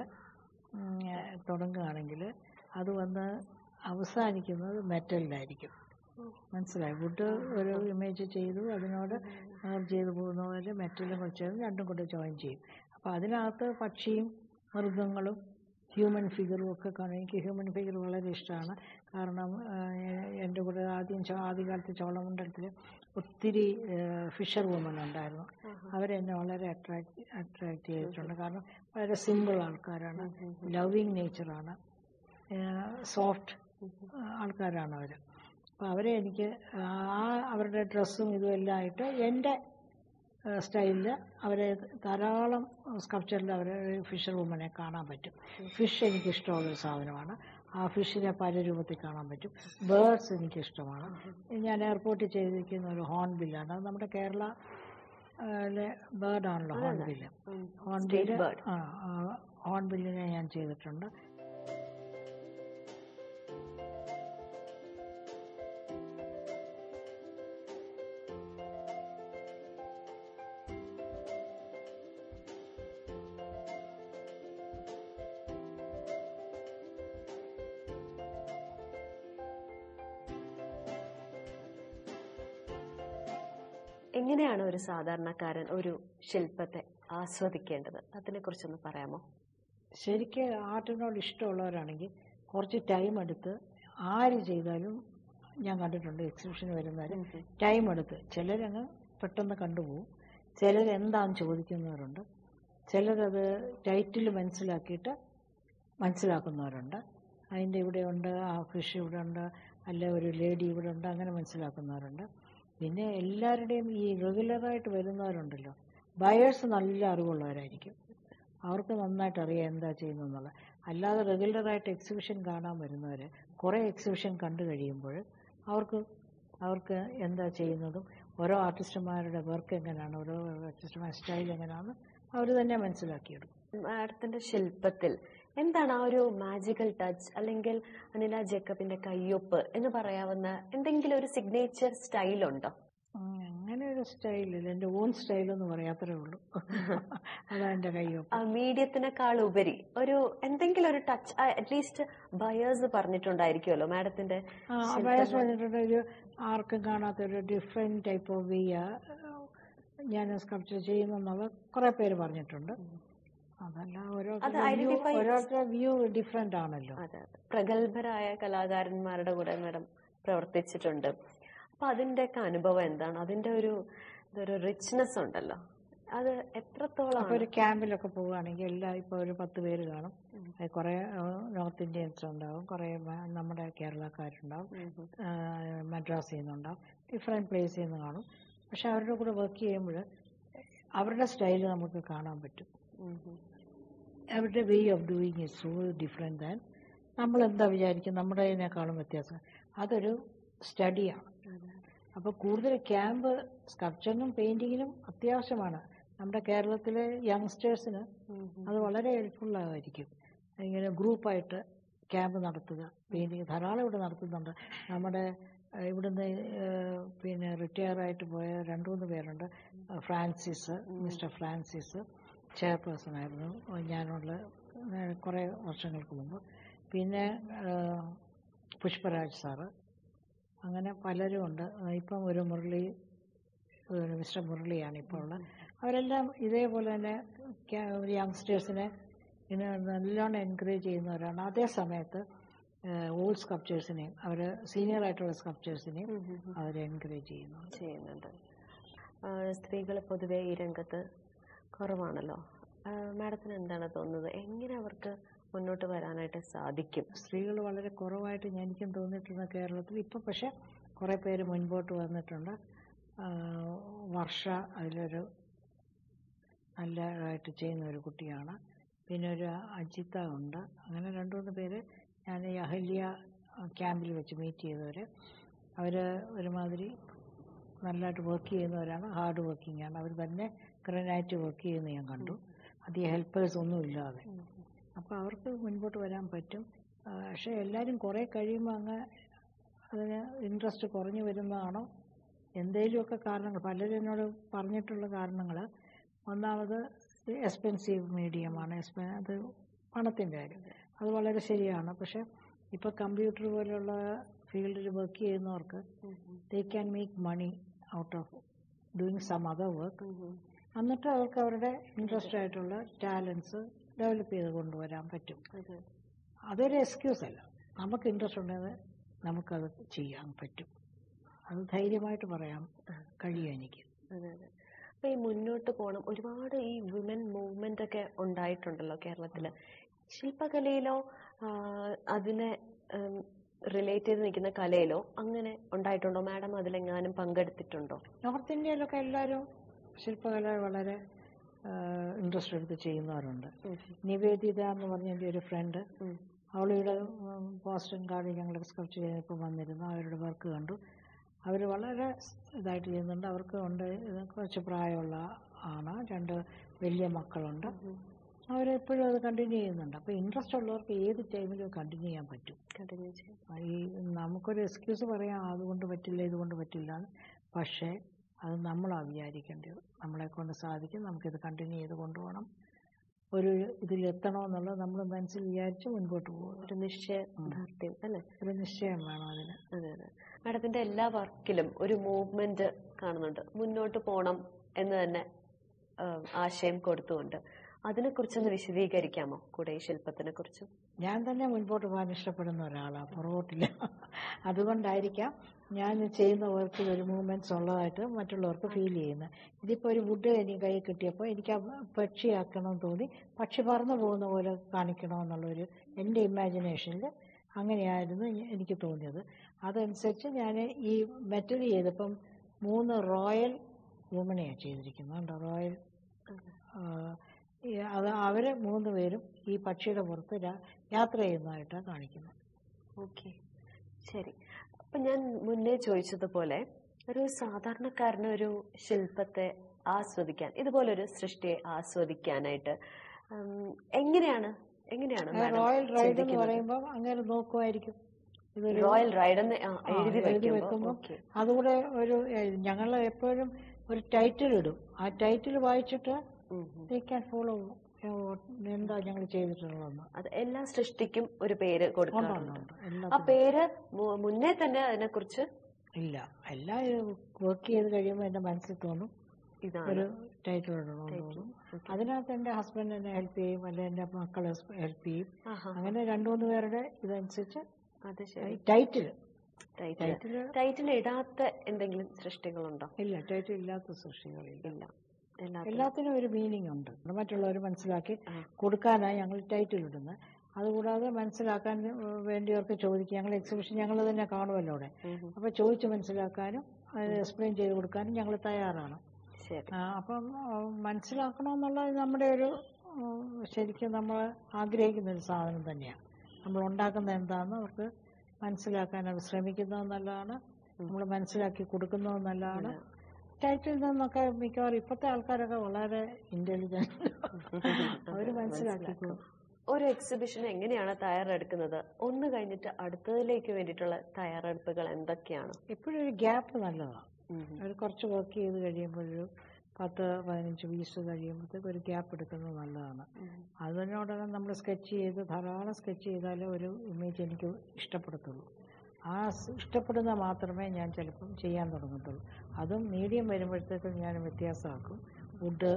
തുടങ്ങുകയാണെങ്കിൽ അത് വന്ന് അവസാനിക്കുന്നത് മെറ്റലിലായിരിക്കും മനസ്സിലായി വുഡ് ഒരു ഇമേജ് ചെയ്തു അതിനോട് merge ചെയ്ത് പോകുന്ന പോലെ മെറ്റലും കൂടെ ചേർന്ന് രണ്ടും കൂടെ ജോയിൻ ചെയ്യും അപ്പോൾ അതിനകത്ത് പക്ഷിയും മൃഗങ്ങളും ഹ്യൂമൻ ഫിഗറും ഒക്കെ കാണും എനിക്ക് ഹ്യൂമൻ ഫിഗർ വളരെ ഇഷ്ടമാണ് കാരണം ആഹ്, എൻ്റെ കൂടെ ആദ്യം ചോ- ആദ്യകാലത്ത് ചോളമണ്ഡലത്തിൽ ഒത്തിരി ഫിഷർ വുമൺ ഉണ്ടായിരുന്നു അവരെന്നെ വളരെ അട്രാക്ട് അട്രാക്ട് ചെയ്തിട്ടുണ്ട് കാരണം വളരെ സിമ്പിൾ ആൾക്കാരാണ് ലവിങ് നേച്ചറാണ് സോഫ്റ്റ് ആൾക്കാരാണ് അവർ അപ്പോൾ അവരെ എനിക്ക് ആ അവരുടെ ഡ്രസ്സും ഇതും എല്ലാം ആയിട്ട് എൻ്റെ സ്റ്റൈലിൽ അവരെ ധാരാളം സ്കൾപ്ചറിൽ അവരെ ഫിഷർ വുമനെ കാണാൻ പറ്റും ഫിഷ് എനിക്ക് ഇഷ്ടമുള്ളൊരു സാധനമാണ് ആ ഫിഷിനെ പല രൂപത്തിൽ കാണാൻ പറ്റും ബേർഡ്സ് എനിക്കിഷ്ടമാണ് ഞാൻ എയർപോർട്ടിൽ ചെയ്തിരിക്കുന്ന ഒരു ഹോൺബില്ലാണ് അത് നമ്മുടെ കേരള ബേർഡാണല്ലോ ഹോൺബില്ല് ഹോൺബില്ല് bird. ആ ഹോൺബില്ലിനെ ഞാൻ ചെയ്തിട്ടുണ്ട് എങ്ങനെയാണ് ഒരു സാധാരണക്കാരൻ ഒരു ശില്പത്തെ ആസ്വദിക്കേണ്ടത് അതിനെക്കുറിച്ചൊന്ന് പറയാമോ ശരിക്ക് ആർട്ടിനോട് ഇഷ്ടമുള്ളവരാണെങ്കിൽ കുറച്ച് ടൈം എടുത്ത് ആര് ചെയ്താലും ഞാൻ കണ്ടിട്ടുണ്ട് എക്സിബിഷന് വരുന്നവർ ടൈം എടുത്ത് ചിലരങ്ങ് പെട്ടെന്ന് കണ്ടുപോകും ചിലർ എന്താണെന്ന് ചോദിക്കുന്നവരുണ്ട് ചിലരത് ടൈറ്റിൽ മനസ്സിലാക്കിയിട്ട് മനസ്സിലാക്കുന്നവരുണ്ട് അതിൻ്റെ ഇവിടെ ഉണ്ട് ആ ഫിഷ് ഇവിടെ ഉണ്ട് അല്ല ഒരു ലേഡി ഇവിടെ ഉണ്ട് അങ്ങനെ മനസ്സിലാക്കുന്നവരുണ്ട് പിന്നെ എല്ലാവരുടെയും ഈ റെഗുലറായിട്ട് വരുന്നവരുണ്ടല്ലോ ബയേഴ്സ് നല്ല അറിവുള്ളവരായിരിക്കും അവർക്ക് നന്നായിട്ട് അറിയാം എന്താ ചെയ്യുന്നതെന്നുള്ളത് അല്ലാതെ റെഗുലറായിട്ട് എക്സിബിഷൻ കാണാൻ വരുന്നവർ കുറേ എക്സിബിഷൻ കണ്ടു കഴിയുമ്പോൾ അവർക്ക് അവർക്ക് എന്താ ചെയ്യുന്നതും ഓരോ ആർട്ടിസ്റ്റുമാരുടെ വർക്ക് എങ്ങനെയാണ് ഓരോ ആർട്ടിസ്റ്റുമാരുടെ സ്റ്റൈൽ എങ്ങനെയാണെന്ന് അവർ തന്നെ മനസ്സിലാക്കിയെടുക്കും മാഡത്തിന്റെ ശില്പത്തിൽ എന്താണ് ആ ഒരു മാജിക്കൽ ടച്ച് അല്ലെങ്കിൽ അനില ജേക്കബിന്റെ കയ്യൊപ്പ് എന്ന് പറയാവുന്ന എന്തെങ്കിലും ഒരു സിഗ്നേച്ചർ സ്റ്റൈൽ ഉണ്ടോ ഉം, അങ്ങനെ ഒരു സ്റ്റൈലില്ല എൻ്റെ ഓൺ സ്റ്റൈലെന്ന് പറയാത്രേ ഉള്ളൂ അതാ എൻ്റെ കയ്യൊപ്പ് ആ മീഡിയത്തിനേക്കാൾ ഉപരി ഒരു എന്തെങ്കിലും ഒരു ടച്ച് അറ്റ്ലീസ്റ്റ് ബയേഴ്സ് പറഞ്ഞിട്ടുണ്ടായിരിക്കുമല്ലോ മാഡത്തിന്റെ ആ വയസ്സ് പറഞ്ഞിട്ടുണ്ട് ഒരു ആർക്കും കാണാത്ത ഒരു ഡിഫറെൻറ്റ് ടൈപ്പ് ഓഫ് വി ഞാൻ സ്കൾപ്ചർ ചെയ്യുന്നെന്നുള്ള കുറേ പേര് പറഞ്ഞിട്ടുണ്ട് അതല്ല അത് ഓരോരുത്തരുടെ വ്യൂ identify- ഓരോരുത്തരുടെ വ്യൂ ഡിഫറെൻ്റ് ആണല്ലോ അതെ അതെ. പ്രഗത്ഭരായ കലാകാരന്മാരുടെ കൂടെ മാഡം പ്രവർത്തിച്ചിട്ടുണ്ട് അപ്പൊ അതിന്റെയൊക്കെ അനുഭവം എന്താണ് അതിന്റെ ഒരു ഇതൊരു റിച്ച്നെസ് ഉണ്ടല്ലോ അത് എത്രത്തോളം അപ്പോൾ ഒരു ക്യാമ്പിലൊക്കെ പോവുകയാണെങ്കിൽ എല്ലാം ഇപ്പോൾ ഒരു പത്ത് പേര് കാണും അത് കുറേ നോർത്ത് ഇന്ത്യൻസ് ഉണ്ടാവും കുറേ മ- നമ്മുടെ കേരളക്കാരുണ്ടാവും ആ, മദ്രാസിൽ നിന്നുണ്ടാവും ഡിഫറെൻറ്റ് പ്ലേസിൽ നിന്ന് കാണും പക്ഷെ അവരുടെ കൂടെ വർക്ക് ചെയ്യുമ്പോൾ അവരുടെ സ്റ്റൈൽ നമുക്ക് കാണാൻ പറ്റും അവരുടെ way of doing is so different than നമ്മൾ എന്താ വിചാരിക്കും നമ്മുടേതിനേക്കാളും വ്യത്യാസം അതൊരു സ്റ്റഡിയാണ് അപ്പോൾ കൂടുതൽ ക്യാമ്പ് സ്കൾപ്ചറിനും പെയിൻറ്റിങ്ങിനും അത്യാവശ്യമാണ് നമ്മുടെ കേരളത്തിലെ യങ്സ്റ്റേഴ്സിന് അത് വളരെ ഹെൽപ്ഫുള്ളായിരിക്കും ഇങ്ങനെ ഗ്രൂപ്പായിട്ട് ക്യാമ്പ് നടത്തുക പെയിൻറ്റിങ് ധാരാളം ഇവിടെ നടത്തുന്നുണ്ട് നമ്മുടെ ഏഹ്, ഇവിടുന്ന് ഏഹ്, പിന്നെ റിട്ടയർ ആയിട്ട് പോയ രണ്ടു മൂന്ന് പേരുണ്ട് ഫ്രാൻസിസ് മിസ്റ്റർ ഫ്രാൻസിസ് ചെയർപേഴ്സൺ ആയിരുന്നു ഞാനുള്ള ഏഹ്, കുറേ വർഷങ്ങൾക്ക് മുമ്പ് പിന്നെ ഏഹ്, പുഷ്പരാജ് സാറ് അങ്ങനെ പലരും ഉണ്ട് ഇപ്പം ഒരു മുരളി ഒരു മിസ്റ്റർ മുരളിയാണ് ഇപ്പോൾ ഉള്ളത് അവരെല്ലാം ഇതേപോലെ തന്നെ യങ്സ്റ്റേഴ്സിനെ ഇങ്ങനെ നല്ലോണം എൻകറേജ് ചെയ്യുന്നവരാണ് അതേ സമയത്ത് ഓൾഡ് സ്കൾപ്ചേഴ്സിനെയും അവർ സീനിയർ ആയിട്ടുള്ള സ്കൾപ്ചേഴ്സിനെയും അവർ എൻകറേജ് ചെയ്യുന്നു ചെയ്യുന്നുണ്ട് സ്ത്രീകൾ പൊതുവെ ഈ രംഗത്ത് കുറവാണല്ലോ ആ, മാഡത്തിന് എന്താണ് തോന്നുന്നത് എങ്ങനെ അവർക്ക് മുന്നോട്ട് വരാനായിട്ട് സാധിക്കും സ്ത്രീകൾ വളരെ കുറവായിട്ട് ഞാൻ എനിക്കും തോന്നിയിട്ടുണ്ട് കേരളത്തിൽ ഇപ്പം പക്ഷെ കുറേ പേര് മുൻപോട്ട് വന്നിട്ടുണ്ട് ആ, വർഷ അതിലൊരു നല്ലതായിട്ട് ചെയ്യുന്ന ഒരു കുട്ടിയാണ് പിന്നെ ഒരു അജിത ഉണ്ട് അങ്ങനെ രണ്ടു മൂന്ന് പേര് ഞാൻ ഈ അഹല്യ ക്യാമ്പിൽ വെച്ച് മീറ്റ് ചെയ്തവർ അവർ ഒരുമാതിരി നല്ലതായിട്ട് വർക്ക് ചെയ്യുന്നവരാണ് ഹാർഡ് വർക്കിംഗ് ആണ് അവർ തന്നെ ഗ്രനായിട്ട് വർക്ക് ചെയ്യുന്ന ഞാൻ കണ്ടു അധികം ഹെൽപ്പേഴ്സ് ഒന്നും ഇല്ലാതെ അപ്പോൾ അവർക്ക് മുൻപോട്ട് വരാൻ പറ്റും ആ, പക്ഷേ എല്ലാവരും കുറേ കഴിയുമ്പോൾ അങ്ങ് അതിന് ഇൻട്രസ്റ്റ് കുറഞ്ഞു വരുന്നതാണോ എന്തെങ്കിലുമൊക്കെ കാരണങ്ങൾ പലരും എന്നോട് പറഞ്ഞിട്ടുള്ള കാരണങ്ങൾ ഒന്നാമത് എക്സ്പെൻസീവ് മീഡിയമാണ് എക്സ്പെ അത് പണത്തിൻ്റെ കാര്യം അത് വളരെ ശരിയാണ് പക്ഷേ ഇപ്പോൾ കമ്പ്യൂട്ടർ പോലെയുള്ള ഫീൽഡിൽ വർക്ക് ചെയ്യുന്നവർക്ക് they can make money out of doing some other work എന്നിട്ട് അവർക്ക് അവരുടെ ഇൻട്രസ്റ്റ് ആയിട്ടുള്ള ടാലൻസ് ഡെവലപ്പ് ചെയ്ത് കൊണ്ടുവരാൻ പറ്റും അതെ അതൊരു എക്സ്ക്യൂസ് അല്ല നമുക്ക് ഇൻട്രസ്റ്റ് ഉണ്ടെങ്കിൽ നമുക്കത് ചെയ്യാൻ പറ്റും അത് ധൈര്യമായിട്ട് പറയാൻ കഴിയും എനിക്ക് അതെ അതെ അപ്പൊ ഈ മുന്നോട്ട് പോകണം ഒരുപാട് ഈ വിമൻ മൂവ്മെന്റ് ഒക്കെ ഉണ്ടായിട്ടുണ്ടല്ലോ കേരളത്തില് ശില്പകലയിലോ ആ, അതിനെ റിലേറ്റ് ചെയ്ത് നിൽക്കുന്ന കലയിലോ അങ്ങനെ ഉണ്ടായിട്ടുണ്ടോ മാഡം അതിലെങ്ങാനും പങ്കെടുത്തിട്ടുണ്ടോ നോർത്ത് ഇന്ത്യയിലൊക്കെ എല്ലാവരും ശില്പകല വളരെ ഇൻട്രസ്റ്റ് എടുത്ത് ചെയ്യുന്നവരുണ്ട് നിവേദിത എന്ന് പറഞ്ഞ എൻ്റെ ഒരു ഫ്രണ്ട് ഉം. അവളിവിടെ ഉം, ബോസ്റ്റൺ കാർഡിൽ ഞങ്ങൾ സ്കൾപ്ചർ ചെയ്തപ്പോൾ വന്നിരുന്നു അവരുടെ വർക്ക് കണ്ടു അവർ വളരെ ഇതായിട്ട് ചെയ്യുന്നുണ്ട് അവർക്ക് ഉണ്ട് ഇത് കുറച്ച് പ്രായമുള്ള ആണ് രണ്ട് വലിയ മക്കളുണ്ട് അവരെപ്പോഴും അത് കണ്ടിന്യൂ ചെയ്യുന്നുണ്ട് അപ്പോൾ ഇൻട്രസ്റ്റ് ഉള്ളവർക്ക് ഏത് ടൈമിലും കണ്ടിന്യൂ ചെയ്യാൻ പറ്റും കണ്ടിന്യൂ ചെയ്യും ഈ നമുക്കൊരു എക്സ്ക്യൂസ് പറയാം അതുകൊണ്ട് പറ്റില്ല ഇതുകൊണ്ട് പറ്റില്ല എന്ന്. പക്ഷേ അത് നമ്മളാ വിചാരിക്കേണ്ടത് നമ്മളെ കൊണ്ട് സാധിക്കും നമുക്കിത് കണ്ടിന്യൂ ചെയ്ത് കൊണ്ടുപോകണം ഒരു ഇതിലെത്തണമെന്നുള്ളത് നമ്മൾ മനസ്സിൽ വിചാരിച്ച് മുൻപോട്ട് പോകും ഒരു നിശ്ചയദാർഢ്യം അല്ലെ ഒരു നിശ്ചയം വേണം അതിന് അതെ അതെ മാഡത്തിന്റെ എല്ലാ വർക്കിലും ഒരു മൂവ്മെന്റ് കാണുന്നുണ്ട് മുന്നോട്ട് പോണം എന്ന് തന്നെ ആ, ആശയം കൊടുത്തുകൊണ്ട് അതിനെക്കുറിച്ചൊന്ന് വിശദീകരിക്കാമോ കൂടെ ഈ ശില്പത്തിനെ കുറിച്ച് ഞാൻ തന്നെ മുൻപോട്ട് പോകാൻ ഇഷ്ടപ്പെടുന്ന ഒരാളാണ് പുറകോട്ടില്ല അതുകൊണ്ടായിരിക്കാം ഞാൻ ചെയ്യുന്ന വർക്കിൽ ഒരു മൂവ്മെന്റ്സ് ഉള്ളതായിട്ട് മറ്റുള്ളവർക്ക് ഫീൽ ചെയ്യുന്നത് ഇതിപ്പോൾ ഒരു വുഡ് എനിക്ക് കൈ കിട്ടിയപ്പോൾ എനിക്ക് ആ പക്ഷിയാക്കണം എന്ന് തോന്നി പക്ഷി പറന്നു പോകുന്ന പോലെ കാണിക്കണമെന്നുള്ളൊരു എൻ്റെ ഇമാജിനേഷനിൽ അങ്ങനെയായിരുന്നു എ- എനിക്ക് തോന്നിയത് അതനുസരിച്ച് ഞാൻ ഈ മെറ്റൽ ചെയ്തപ്പം മൂന്ന് റോയൽ വുമനെയാണ് ചെയ്തിരിക്കുന്നത് കണ്ടോ റോയൽ ആ, ഈ അത് അവര് മൂന്ന് പേരും ഈ പക്ഷിയുടെ പുറത്ത് രാ- യാത്ര ചെയ്യുന്നതായിട്ടാണ് കാണിക്കുന്നത് ഓക്കെ ശരി അപ്പൊ ഞാൻ മുന്നേ ചോദിച്ചതുപോലെ ഒരു സാധാരണക്കാരന് ഒരു ശില്പത്തെ ആസ്വദിക്കാൻ ഇതുപോലൊരു സൃഷ്ടിയെ ആസ്വദിക്കാനായിട്ട് ഉം, എങ്ങനെയാണ് എങ്ങനെയാണ് madam റോയൽ റൈഡ് എന്ന് ചിന്തിക്കുന്നത്? പറയുമ്പോൾ അങ്ങനെ നോക്കുമായിരിക്കും ഇതൊരു റോയൽ റൈഡ് എന്ന് ആ, ആ, എഴുതി എഴുതി വെക്കുമ്പോ വെക്കുമ്പോൾ ഓക്കെ അതുകൂടെ ഒരു ഞങ്ങൾ എപ്പോഴും ഒരു ടൈറ്റിൽ ഇടും ആ ടൈറ്റിൽ വായിച്ചിട്ട് ദേ ക്യാൻ ഫോളോ എന്താ ഞങ്ങൾ ചെയ്തിട്ടുള്ളതെന്ന് അത് എല്ലാ സൃഷ്ടിക്കും ഒരു പേര് ഉണ്ട്, കൊടുക്കാറുണ്ട് ഉണ്ട്, ഉണ്ട്. ആ എല്ലാത്തിനും പേര് മു- മുന്നേ തന്നെ അതിനെ കുറിച്ച് ഇല്ല എല്ലാം വർക്ക് ചെയ്ത് കഴിയുമ്പോൾ എൻ്റെ മനസ്സിൽ തോന്നും ഇതാണ് ഒരു ടൈറ്റിൽ ഇടണമെന്ന് തോന്നും അതിനകത്ത് എൻ്റെ ഹസ്ബൻഡ് എന്നെ ഹെൽപ്പ് ചെയ്യും അല്ലെങ്കിൽ എൻ്റെ മക്കൾ ഹെൽപ്പ് ചെയ്യും ആഹാ അങ്ങനെ രണ്ടു മൂന്ന് പേരുടെ ഇതനുസരിച്ച് അത് ശരി ടൈറ്റിൽ ടൈറ്റിൽ ടൈറ്റിൽ ടൈറ്റിൽ ഇടാത്ത എന്തെങ്കിലും സൃഷ്ടികളുണ്ടോ ഇല്ല ടൈറ്റിൽ ഇല്ലാത്ത സൃഷ്ടികളില്ല ഇല്ല എല്ലാ എല്ലാത്തിനും ഒരു മീനിങ് ഉണ്ട് മറ്റുള്ളവർ മനസ്സിലാക്കി ആ. കൊടുക്കാനാണ് ഞങ്ങൾ ടൈറ്റിൽ ഇടുന്നത് അതുകൂടാതെ മനസ്സിലാക്കാൻ ഏഹ്, വേണ്ടിയവർക്ക് ചോദിക്കുക ഞങ്ങൾ എക്സിബിഷൻ ഞങ്ങൾ തന്നെ കാണുമല്ലോ അവിടെ അപ്പോൾ ചോദിച്ച് മനസ്സിലാക്കാനും അത് എക്സ്പ്ലെയിൻ ചെയ്ത് കൊടുക്കാനും ഞങ്ങൾ തയ്യാറാണ് ശരി ആ, അപ്പം ആ, മനസ്സിലാക്കണമെന്നുള്ളത് നമ്മുടെ ഒരു ഉം, ശരിക്കും നമ്മൾ ആഗ്രഹിക്കുന്ന ഒരു സാധനം തന്നെയാണ് നമ്മൾ ഉണ്ടാക്കുന്ന എന്താണെന്ന് അവർക്ക് മനസ്സിലാക്കാൻ അവർ ശ്രമിക്കുന്നത് നല്ലതാണ് നമ്മൾ മനസ്സിലാക്കി കൊടുക്കുന്നത് നല്ലതാണ് ടൈറ്റിൽ നിന്നൊക്കെ മിക്കവാറും ഇപ്പോഴത്തെ ആൾക്കാരൊക്കെ വളരെ ഇന്റലിജന്റ് അവർ മനസ്സിലാക്കിക്കോളും ഒരു എക്സിബിഷൻ എങ്ങനെയാണ് തയ്യാറെടുക്കുന്നത് ഒന്ന് കഴിഞ്ഞിട്ട് അടുത്തതിലേക്ക് വേണ്ടിയിട്ടുള്ള തയ്യാറെടുപ്പുകൾ എന്തൊക്കെയാണ് എപ്പോഴും ഒരു ഗ്യാപ്പ് നല്ലതാണ് ഒരു കുറച്ച് വർക്ക് ചെയ്ത് കഴിയുമ്പോഴൊരു പത്ത് പതിനഞ്ച് പീസ് കഴിയുമ്പോഴത്തേക്ക് ഒരു ഗ്യാപ്പ് എടുക്കുന്നത് നല്ലതാണ് അതിനോടകം നമ്മൾ സ്കെച്ച് ചെയ്ത് ധാരാളം സ്കെച്ച് ചെയ്താലേ ഒരു ഇമേജ് എനിക്ക് ഇഷ്ടപ്പെടത്തുള്ളൂ ആ സ് ഇഷ്ടപ്പെടുന്ന മാത്രമേ ഞാൻ ചിലപ്പം ചെയ്യാൻ തുടങ്ങത്തുള്ളൂ അതും മീഡിയം വരുമ്പോഴത്തേക്കും ഞാൻ വ്യത്യാസമാക്കും വുഡ്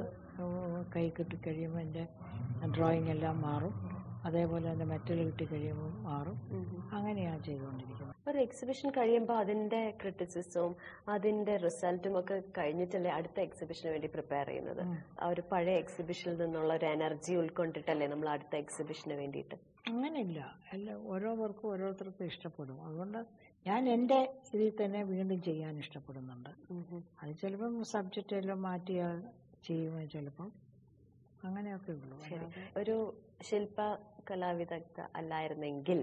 കൈ കിട്ടിക്കഴിയുമ്പോൾ എൻ്റെ ഡ്രോയിങ് എല്ലാം മാറും അതേപോലെ തന്നെ മെറ്റൽ കിട്ടിക്കഴിയുമ്പോൾ മാറും അങ്ങനെയാണ് ചെയ്തുകൊണ്ടിരിക്കുന്നത് ഒരു എക്സിബിഷൻ കഴിയുമ്പോൾ അതിന്റെ ക്രിറ്റിസിസവും അതിന്റെ റിസൾട്ടും ഒക്കെ കഴിഞ്ഞിട്ടല്ലേ അടുത്ത എക്സിബിഷന് വേണ്ടി പ്രിപ്പയർ ചെയ്യുന്നത് ആ ഒരു പഴയ എക്സിബിഷനിൽ നിന്നുള്ള ഒരു എനർജി ഉൾക്കൊണ്ടിട്ടല്ലേ നമ്മൾ അടുത്ത എക്സിബിഷന് വേണ്ടിയിട്ട് അങ്ങനെയില്ല അല്ല ഓരോ വർക്കും ഓരോരുത്തർക്കും ഇഷ്ടപ്പെടും അതുകൊണ്ട് ഞാൻ എൻ്റെ ഇതിൽ തന്നെ വീണ്ടും ചെയ്യാൻ ഇഷ്ടപ്പെടുന്നുണ്ട് അത് ചിലപ്പം സബ്ജക്റ്റ് എല്ലാം മാറ്റി ചെയ്യുമോ ചിലപ്പം അങ്ങനെയൊക്കെ ഉള്ളൂ അല്ലാതെ ഒരു ശില്പ കലാവിദഗ്ധ അല്ലായിരുന്നെങ്കിൽ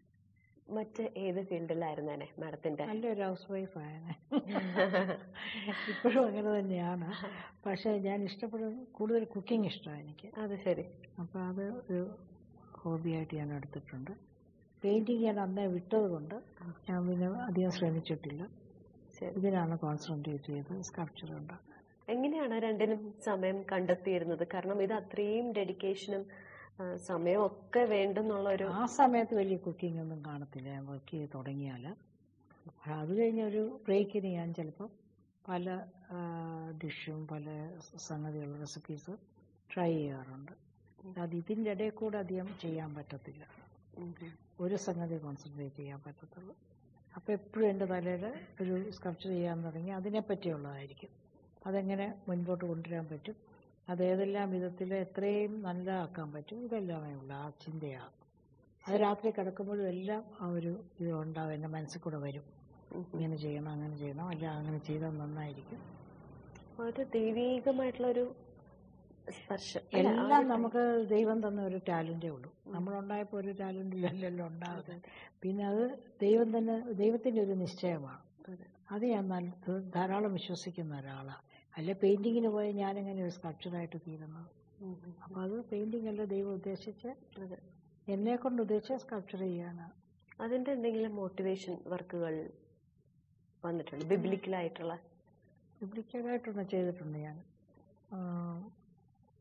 മറ്റ് ഏത് ഫീൽഡിലായിരുന്നേനെ മാഡത്തിന്റെ നല്ലൊരു ഹൗസ് വൈഫാണ് ഇപ്പോഴും അങ്ങനെ തന്നെയാണ് പക്ഷേ ഞാൻ ഇഷ്ടപ്പെടുന്ന കൂടുതൽ കുക്കിംഗ് ഇഷ്ടമാണ് എനിക്ക് അത് ശരി അപ്പോൾ അത് ഒരു ഹോബിയായിട്ട് ഞാൻ എടുത്തിട്ടുണ്ട് പെയിൻറ്റിങ് ഞാൻ അന്നേ വിട്ടത് കൊണ്ട് ഞാൻ പിന്നെ അധികം ശ്രമിച്ചിട്ടില്ല ശരി ഇതിനാണ് കോൺസെൻട്രേറ്റ് ചെയ്ത് സ്കൾപ്ചർ ഉണ്ടാക്കുന്നത് എങ്ങനെയാണ് രണ്ടിനും സമയം കണ്ടെത്തിയിരുന്നത് കാരണം ഇത് അത്രയും ഡെഡിക്കേഷനും സമയവും ഒക്കെ വേണ്ടെന്നുള്ള ഒരു ആ സമയത്ത് വലിയ കുക്കിംഗ് ഒന്നും കാണത്തില്ല ഞാൻ വർക്ക് ചെയ്ത് തുടങ്ങിയാൽ അത് കഴിഞ്ഞ ഒരു ബ്രേക്കിന് ഞാൻ ചിലപ്പോൾ പല ഡിഷും പല സംഗതികളും റെസിപ്പീസ് ട്രൈ ചെയ്യാറുണ്ട് അത് ഇതിൻ്റെ ഇടയിൽ കൂടെ അധികം ചെയ്യാൻ പറ്റത്തില്ല ഒരു സംഗതി കോൺസെൻട്രേറ്റ് ചെയ്യാൻ പറ്റത്തുള്ളൂ അപ്പോൾ എപ്പോഴും എൻ്റെ തലയിൽ ഒരു സ്കൾപ്ചർ ചെയ്യാൻ തുടങ്ങി അതിനെപ്പറ്റിയുള്ളതായിരിക്കും അതെങ്ങനെ മുൻപോട്ട് കൊണ്ടുവരാൻ പറ്റും അത് ഏതെല്ലാം വിധത്തിൽ എത്രയും നല്ലതാക്കാൻ പറ്റും ഇതെല്ലാമേ ഉള്ളൂ ആ ചിന്തയാണ് അത് രാത്രി കിടക്കുമ്പോഴും എല്ലാം ആ ഒരു ഇത് ഉണ്ടാവും എൻ്റെ മനസ്സിൽ കൂടെ വരും ഇങ്ങനെ ചെയ്യണം അങ്ങനെ ചെയ്യണം അല്ല അങ്ങനെ ചെയ്താൽ നന്നായിരിക്കും ഒരു ദൈവീകമായിട്ടുള്ള ഒരു സ്പർശം അല്ല, ആ എല്ലാം ഒരു- നമുക്ക് ദൈവം തന്ന ഒരു ടാലന്റേ ഉള്ളൂ നമ്മളുണ്ടായപ്പോൾ ഒരു ടാലന്റിലല്ലല്ലോ ഉണ്ടാകുന്നത് പിന്നെ അത് ദൈവം തന്നെ ദൈവത്തിന്റെ ഒരു നിശ്ചയമാണ് അതെ. അത് ഞാൻ നല്ല ധാരാളം വിശ്വസിക്കുന്ന ഒരാളാണ് അല്ല പെയിന്റിങ്ങിന് പോയി ഞാനിങ്ങനെ ഒരു സ്കൾപ്ചറായിട്ട് തീരുന്നത് ഉം, ഉം. അപ്പൊ അത് പെയിന്റിംഗ് അല്ല ദൈവം ഉദ്ദേശിച്ച് അതെ. എന്നെ കൊണ്ട് ഉദ്ദേശിച്ച സ്കൾപ്ചർ ചെയ്യാണ് അതിന്റെ എന്തെങ്കിലും മോട്ടിവേഷൻ വർക്കുകൾ വന്നിട്ടുണ്ട് ബിബ്ലിക്കലായിട്ടുള്ള ബിബ്ലിക്കലായിട്ടൊന്ന് ചെയ്തിട്ടുണ്ട് ഞാൻ ആ,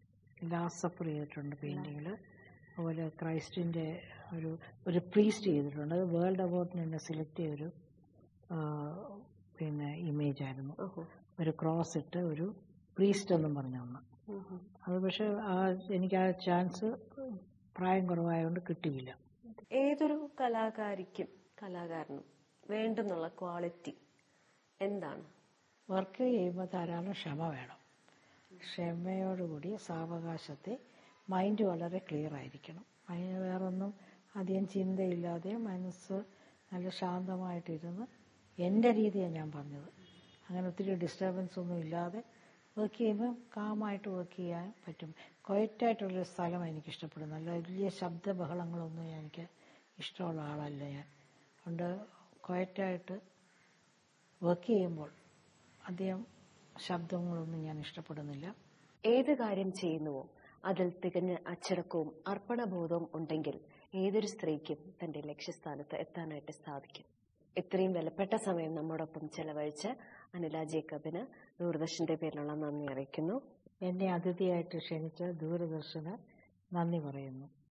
ലാസ്റ്റ് സപ്പർ ചെയ്തിട്ടുണ്ട് പെയിൻറ്റിങ്ങിൽ അതുപോലെ ക്രൈസ്റ്റിൻ്റെ ഒരു ഒരു പ്രീസ്റ്റ് ചെയ്തിട്ടുണ്ട് അത് വേൾഡ് അവാർഡിന് തന്നെ സെലക്ട് ചെയ്തൊരു ആ, പിന്നെ ഇമേജ് ആയിരുന്നു ഓഹോ ഒരു ക്രോസ് ഇട്ട് ഒരു പ്രീസ്റ്റ് എന്നും പറഞ്ഞ ഒന്ന് ഉം ഉം. അത് പക്ഷെ ആ എനിക്ക് ആ ചാൻസ് പ്രായം കുറവായതുകൊണ്ട് കിട്ടിയില്ല ഏതൊരു കലാകാരിക്കും കലാകാരനും വേണ്ടുന്നുള്ള ക്വാളിറ്റി എന്താണ് വർക്ക് ചെയ്യുമ്പോൾ ധാരാളം ക്ഷമ വേണം ക്ഷമയോടുകൂടി സാവകാശത്തെ മൈൻഡ് വളരെ ക്ലിയർ ആയിരിക്കണം അതിന് വേറൊന്നും അധികം ചിന്തയില്ലാതെ മനസ്സ് നല്ല ശാന്തമായിട്ടിരുന്ന് എൻ്റെ രീതിയാണ് ഞാൻ പറഞ്ഞത് അങ്ങനെ ഒത്തിരി ഡിസ്റ്റർബൻസ് ഒന്നും ഇല്ലാതെ വർക്ക് ചെയ്യുമ്പോൾ കാമായിട്ട് വർക്ക് ചെയ്യാൻ പറ്റും ക്വയറ്റായിട്ടുള്ളൊരു സ്ഥലമാണ് എനിക്ക് ഇഷ്ടപ്പെടുന്നത് നല്ല വലിയ ശബ്ദ ബഹളങ്ങളൊന്നും എനിക്ക് ഇഷ്ടമുള്ള ആളല്ല ഞാൻ അതുകൊണ്ട് ക്വയറ്റായിട്ട് വർക്ക് ചെയ്യുമ്പോൾ അധികം ശബ്ദങ്ങളൊന്നും ഞാൻ ഇഷ്ടപ്പെടുന്നില്ല ഏത് കാര്യം ചെയ്യുന്നുവോ അതിൽ തികഞ്ഞ അച്ചടക്കവും അർപ്പണബോധവും ഉണ്ടെങ്കിൽ ഏതൊരു സ്ത്രീക്കും തന്റെ ലക്ഷ്യസ്ഥാനത്ത് എത്താനായിട്ട് സാധിക്കും ഇത്രയും വിലപ്പെട്ട സമയം നമ്മോടൊപ്പം ചെലവഴിച്ച് അനില ജേക്കബിന് ദൂരദർശന്റെ പേരിലുള്ള നന്ദി അറിയിക്കുന്നു എന്നെ അതിഥിയായിട്ട് ക്ഷണിച്ച ദൂരദർശന് നന്ദി പറയുന്നു